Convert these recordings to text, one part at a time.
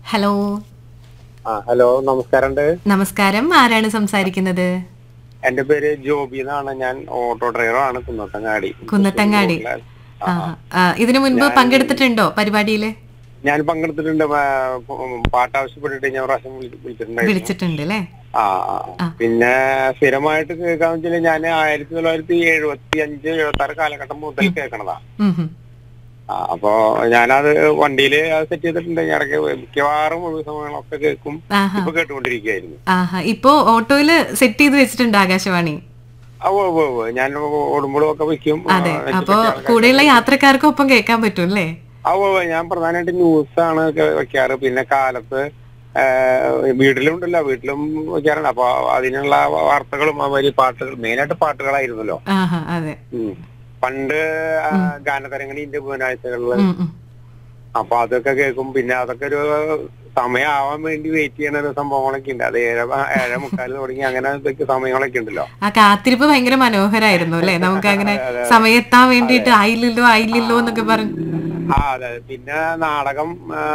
Hello ആ hello നമസ്കാരമുണ്ട് നമസ്കാരം ആരാണ് സംസാരിക്കുന്നത് എന്റെ പേര് ജോബി എന്നാണ് ഞാൻ ഓട്ടോ ഡ്രൈവറാണ് കുന്നത്തങ്ങാടി കുന്നത്തങ്ങാടി ആ, ആ, ആ, ഇതിനു മുൻപ് പങ്കെടുത്തിട്ടുണ്ടോ പരിപാടിയില് ഞാൻ പങ്കെടുത്തിട്ടുണ്ട് ആ, ഉം, പാട്ട് ആവശ്യപ്പെട്ടിട്ട് ഞാൻ പ്രാവശ്യം വിളി- വിളിച്ചിട്ടുണ്ടായിരുന്നു വിളിച്ചിട്ടുണ്ട് അല്ലേ ആ ആ. പിന്നെ സ്ഥിരമായിട്ട് കേൾക്കാന്ന് വെച്ചാൽ ഞാൻ ആയിരത്തി തൊള്ളായിരത്തി എഴുപത്തി അഞ്ച് എഴുപത്തി ആറ് കാലഘട്ടം മുതൽ കേൾക്കണതാ ഉം ഹും. ആ, അപ്പൊ ഞാനത് വണ്ടിയിൽ സെറ്റ് ചെയ്തിട്ടുണ്ട് ഞാൻ ഇടയ്ക്ക് മിക്കവാറും ഒഴിവ് സമയങ്ങളൊക്കെ കേൾക്കും ആഹാ ഇപ്പൊ കേട്ടുകൊണ്ടിരിക്കുകയായിരുന്നു ആഹാ ഇപ്പോ ഓട്ടോയില് സെറ്റ് ചെയ്ത് വെച്ചിട്ടുണ്ട് ആകാശവാണി ആ, ഉവ്വ് ഉവ്വ് ഉവ്വ്. ഞാൻ ഓടുമ്പോഴും ഒക്കെ വെക്കും ആ, അതെ വെച്ചിട്ട് അപ്പോ ആൾക്കാര് കൂടെയുള്ള യാത്രക്കാർക്കും ഒപ്പം കേൾക്കാൻ പറ്റും അല്ലേ ആ ഉവ്വ് ഉവ്വ്. ഞാൻ പ്രധാനമായിട്ട് ന്യൂസ് ആണ് ഒക്കെ വെക്കാറ് പിന്നെ കാലത്ത് ആ, വീട്ടിലുണ്ടല്ലോ വീട്ടിലും വെക്കാറുണ്ട് അപ്പൊ അതിനുള്ള വാർത്തകളും അതുമാതിരി പാട്ടുകൾ മെയിനായിട്ട് പാട്ടുകളായിരുന്നല്ലോ ആഹാ അതെ ഉം. പണ്ട് ആ, ഗാനതരംഗണിന്റെ ബുധനാഴ്ചകളില് ഉം, ഉം. അപ്പൊ അതൊക്കെ കേൾക്കും പിന്നെ അതൊക്കെ ഒരു സമയമാവാൻ വേണ്ടി വെയിറ്റ് ചെയ്യുന്ന ഒരു സംഭവങ്ങളൊക്കെ ഉണ്ട് അത് ഏഴ് ഏഴേ മുക്കാല് തുടങ്ങി അങ്ങനെ ഇതൊക്കെ സമയങ്ങളൊക്കെ ഉണ്ടല്ലോ ആ കാത്തിരിപ്പ് ഭയങ്കര മനോഹരായിരുന്നു അല്ലേ നമുക്ക് അങ്ങനെ സമയത്താൻ വേണ്ടിയിട്ട് ആയില്ലല്ലോ ആയില്ലല്ലോ എന്നൊക്കെ പറഞ്ഞു ആ അതെ പിന്നെ നാടകം ആ,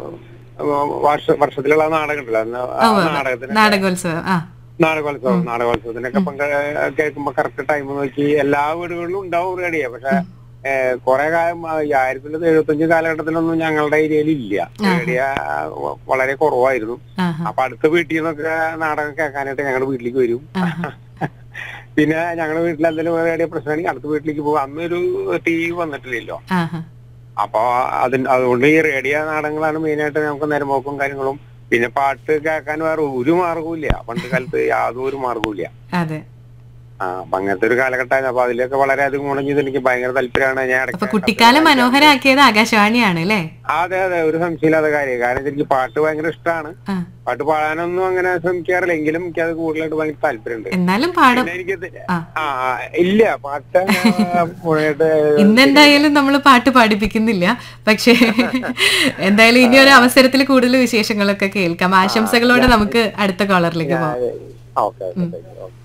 വർഷ വർഷത്തിലുള്ള നാടകം ഉണ്ടല്ലോ അന്ന് ആ നാടകത്തിന് നാടകോത്സവം ആ നാടകോത്സവം നാടകോത്സവത്തിനൊക്കെ പങ്കെ കേൾക്കുമ്പോ കറക്റ്റ് ടൈം നോക്കി എല്ലാ വീടുകളിലും ഉണ്ടാവും റേഡിയോ പക്ഷെ കുറെ കാലം ആ, ഈ ആയിരത്തി തൊള്ളായിരത്തി എഴുപത്തി അഞ്ച് കാലഘട്ടത്തിലൊന്നും ഞങ്ങളുടെ ഏരിയയിൽ ഇല്ല റേഡിയോ വളരെ കുറവായിരുന്നു ആഹാ അപ്പൊ അടുത്ത വീട്ടിൽ നിന്നൊക്കെ നാടകം കേൾക്കാനായിട്ട് ഞങ്ങളുടെ വീട്ടിലേക്ക് വരും ആഹാ പിന്നെ ഞങ്ങളുടെ വീട്ടിൽ എന്തെങ്കിലും റേഡിയോ പ്രശ്നമാണെങ്കിൽ അടുത്ത വീട്ടിലേക്ക് പോകും അന്നൊരു ടി വി വന്നിട്ടില്ലല്ലോ ആഹാ അപ്പൊ അതിന് അതുകൊണ്ട് ഈ റേഡിയോ നാടകങ്ങളാണ് മെയിനായിട്ട് നമുക്ക് നേരമ്പോക്കും കാര്യങ്ങളും പിന്നെ പാട്ട് കേൾക്കാൻ വേറെ ഒരു മാർഗവും ഇല്ല പണ്ട് കാലത്ത് യാതൊരു മാർഗവും ഇല്ല അതെ ആ അപ്പൊ അങ്ങനത്തെ ഒരു കാലഘട്ടമായിരുന്നു അപ്പൊ അതിലൊക്കെ വളരെയധികം മുടങ്ങിയത് എനിക്ക് ഭയങ്കര താല്പര്യമാണ് ഞാൻ അപ്പൊ ഇടയ്ക്ക് കുട്ടിക്കാലം മനോഹരാക്കിയത് ആകാശവാണിയാണ് അല്ലേ അതെ അതെ ഒരു സംശയമില്ലാത്ത കാര്യം കാരണം എനിക്ക് പാട്ട് ഭയങ്കര ഇഷ്ടമാണ് ആ പാട്ട് പാടാനൊന്നും അങ്ങനെ ശ്രമിക്കാറില്ല എങ്കിലും എനിക്ക് അത് കൂടുതലായിട്ട് ഭയങ്കര താല്പര്യമുണ്ട് എന്നാലും പാടും പിന്നെ എനിക്ക് ഇത് ആ. ആ ആ, ഇല്ല പാട്ട് അങ്ങനെ മുഴുവനായിട്ട് ഇന്നെന്തായാലും നമ്മൾ പാട്ട് പാടിപ്പിക്കുന്നില്ല പക്ഷേ എന്തായാലും ഇനി ഒരു അവസരത്തിൽ കൂടുതൽ വിശേഷങ്ങളൊക്കെ കേൾക്കാം ആശംസകളോടെ നമുക്ക് അടുത്ത കോളറിലേക്ക് പോകാം ഓക്കെ ഓക്കെ